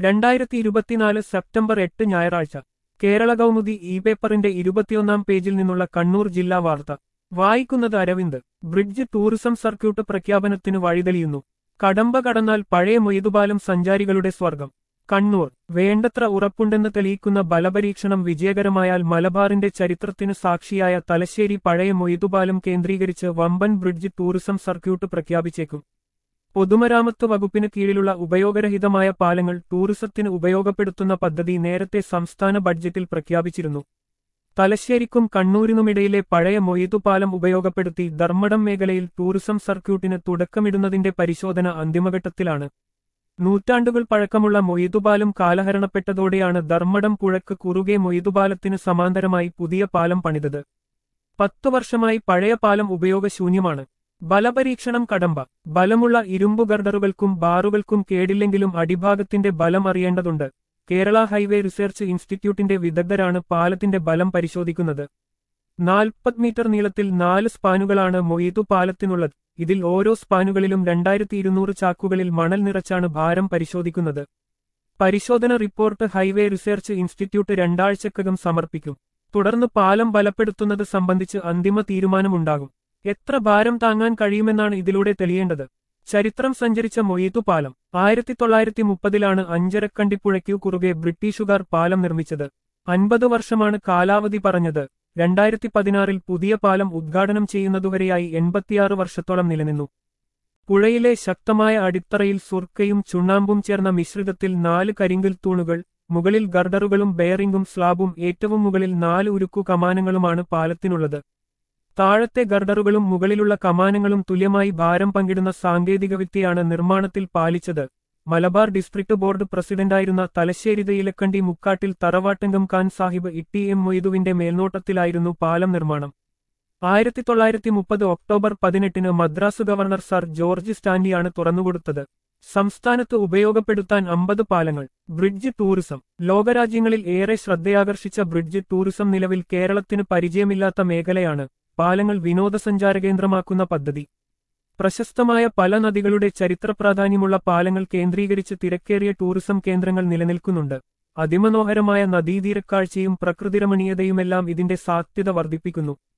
രണ്ടായിരത്തി ഇരുപത്തിനാല് സെപ്റ്റംബർ എട്ട് ഞായറാഴ്ച കേരള കൗമുദി ഇ പേപ്പറിന്റെ ഇരുപത്തിയൊന്നാം പേജിൽ നിന്നുള്ള കണ്ണൂർ ജില്ലാ വാർത്ത വായിക്കുന്നത് അരവിന്ദ് ബ്രിഡ്ജ് ടൂറിസം സർക്യൂട്ട് പ്രഖ്യാപനത്തിന് വഴിതെളിയുന്നു കടമ്പ കടന്നാൽ പഴയ മൊയ്തുപാലം സഞ്ചാരികളുടെ സ്വർഗം കണ്ണൂർ വേണ്ടത്ര ഉറപ്പുണ്ടെന്ന് തെളിയിക്കുന്ന ബലപരീക്ഷണം വിജയകരമായാൽ മലബാറിന്റെ ചരിത്രത്തിന് സാക്ഷിയായ തലശ്ശേരി പഴയ മൊയ്തുപാലം കേന്ദ്രീകരിച്ച് വമ്പൻ ബ്രിഡ്ജ് ടൂറിസം സർക്യൂട്ട് പ്രഖ്യാപിച്ചേക്കും പൊതുമരാമത്ത് വകുപ്പിന് കീഴിലുള്ള ഉപയോഗരഹിതമായ പാലങ്ങൾ ടൂറിസത്തിന് ഉപയോഗപ്പെടുത്തുന്ന പദ്ധതി നേരത്തെ സംസ്ഥാന ബഡ്ജറ്റിൽ പ്രഖ്യാപിച്ചിരുന്നു തലശ്ശേരിക്കും കണ്ണൂരിനുമിടയിലെ പഴയ മൊയ്തുപാലം ഉപയോഗപ്പെടുത്തി ധർമ്മടം മേഖലയിൽ ടൂറിസം സർക്യൂട്ടിന് തുടക്കമിടുന്നതിന്റെ പരിശോധന അന്തിമഘട്ടത്തിലാണ് നൂറ്റാണ്ടുകൾ പഴക്കമുള്ള മൊയ്തുപാലം കാലഹരണപ്പെട്ടതോടെയാണ് ധർമ്മടം പുഴക്ക് കുറുകെ മൊയ്തുപാലത്തിന് സമാന്തരമായി പുതിയ പാലം പണിതത് പത്തു വർഷമായി പഴയ പാലം ഉപയോഗശൂന്യമാണ് ബലപരീക്ഷണം കടമ്പ ബലമുള്ള ഇരുമ്പു ഗർഡറുകൾക്കും ബാറുകൾക്കും കേടില്ലെങ്കിലും അടിഭാഗത്തിന്റെ ബലം അറിയേണ്ടതുണ്ട് കേരള ഹൈവേ റിസർച്ച് ഇൻസ്റ്റിറ്റ്യൂട്ടിന്റെ വിദഗ്ധരാണ് പാലത്തിന്റെ ബലം പരിശോധിക്കുന്നത് നാൽപ്പത് മീറ്റർ നീളത്തിൽ നാല് സ്പാനുകളാണ് മൊയ്തു പാലത്തിനുള്ളത് ഇതിൽ ഓരോ സ്പാനുകളിലും രണ്ടായിരത്തി ഇരുന്നൂറ് ചാക്കുകളിൽ മണൽ നിറച്ചാണ് ഭാരം പരിശോധിക്കുന്നത് പരിശോധന റിപ്പോർട്ട് ഹൈവേ റിസർച്ച് ഇൻസ്റ്റിറ്റ്യൂട്ട് രണ്ടാഴ്ചക്കകം സമർപ്പിക്കും തുടർന്ന് പാലം ബലപ്പെടുത്തുന്നത് സംബന്ധിച്ച് അന്തിമ തീരുമാനമുണ്ടാകും എത്ര ഭാരം താങ്ങാൻ കഴിയുമെന്നാണ് ഇതിലൂടെ തെളിയേണ്ടത് ചരിത്രം സഞ്ചരിച്ച മൊയ്തു പാലം ആയിരത്തി തൊള്ളായിരത്തി മുപ്പതിലാണ് അഞ്ചരക്കണ്ടിപ്പുഴയ്ക്കു കുറുകെ ബ്രിട്ടീഷുകാർ പാലം നിർമ്മിച്ചത് അൻപത് വർഷമാണ് കാലാവധി പറഞ്ഞത് രണ്ടായിരത്തി പതിനാറിൽ പുതിയ പാലം ഉദ്ഘാടനം ചെയ്യുന്നതുവരെയായി എൺപത്തിയാറ് വർഷത്തോളം നിലനിന്നു പുഴയിലെ ശക്തമായ അടിത്തറയിൽ സുർക്കയും ചുണ്ണാമ്പും ചേർന്ന മിശ്രിതത്തിൽ നാല് കരിങ്കൽ തൂണുകൾ മുകളിൽ ഗർഡറുകളും ബെയറിംഗും സ്ലാബും ഏറ്റവും മുകളിൽ നാല് ഉരുക്കു കമാനങ്ങളുമാണ് പാലത്തിനുള്ളത് താഴത്തെ ഗർഡറുകളും മുകളിലുള്ള കമാനങ്ങളും തുല്യമായി ഭാരം പങ്കിടുന്ന സാങ്കേതികവിദ്യയാണ് നിർമ്മാണത്തിൽ പാലിച്ചത് മലബാർ ഡിസ്ട്രിക്ട് ബോർഡ് പ്രസിഡന്റായിരുന്ന തലശ്ശേരി തയിലക്കണ്ടി മുക്കാട്ടിൽ തറവാട്ടംഗം ഖാൻ സാഹിബ് ഇട്ടി എം മൊയ്തുവിന്റെ മേൽനോട്ടത്തിലായിരുന്നു പാലം നിർമ്മാണം ആയിരത്തി തൊള്ളായിരത്തി മുപ്പത് ഒക്ടോബർ പതിനെട്ടിന് മദ്രാസ് ഗവർണർ സർ ജോർജ് സ്റ്റാൻലിയാണ് തുറന്നുകൊടുത്തത് സംസ്ഥാനത്ത് ഉപയോഗപ്പെടുത്താൻ അമ്പത് പാലങ്ങൾ ബ്രിഡ്ജ് ടൂറിസം ലോകരാജ്യങ്ങളിൽ ഏറെ ശ്രദ്ധയാകർഷിച്ച ബ്രിഡ്ജ് ടൂറിസം നിലവിൽ കേരളത്തിന് പരിചയമില്ലാത്ത മേഖലയാണ് പാലങ്ങൾ വിനോദസഞ്ചാര കേന്ദ്രമാക്കുന്ന പദ്ധതി പ്രശസ്തമായ പല നദികളുടെ ചരിത്രപ്രാധാന്യമുള്ള പാലങ്ങൾ കേന്ദ്രീകരിച്ച് തിരക്കേറിയ ടൂറിസം കേന്ദ്രങ്ങൾ നിലനിൽക്കുന്നുണ്ട് അതിമനോഹരമായ നദീതീരക്കാഴ്ചയും പ്രകൃതിരമണീയതയുമെല്ലാം ഇതിന്റെ സാധ്യത വർദ്ധിപ്പിക്കുന്നു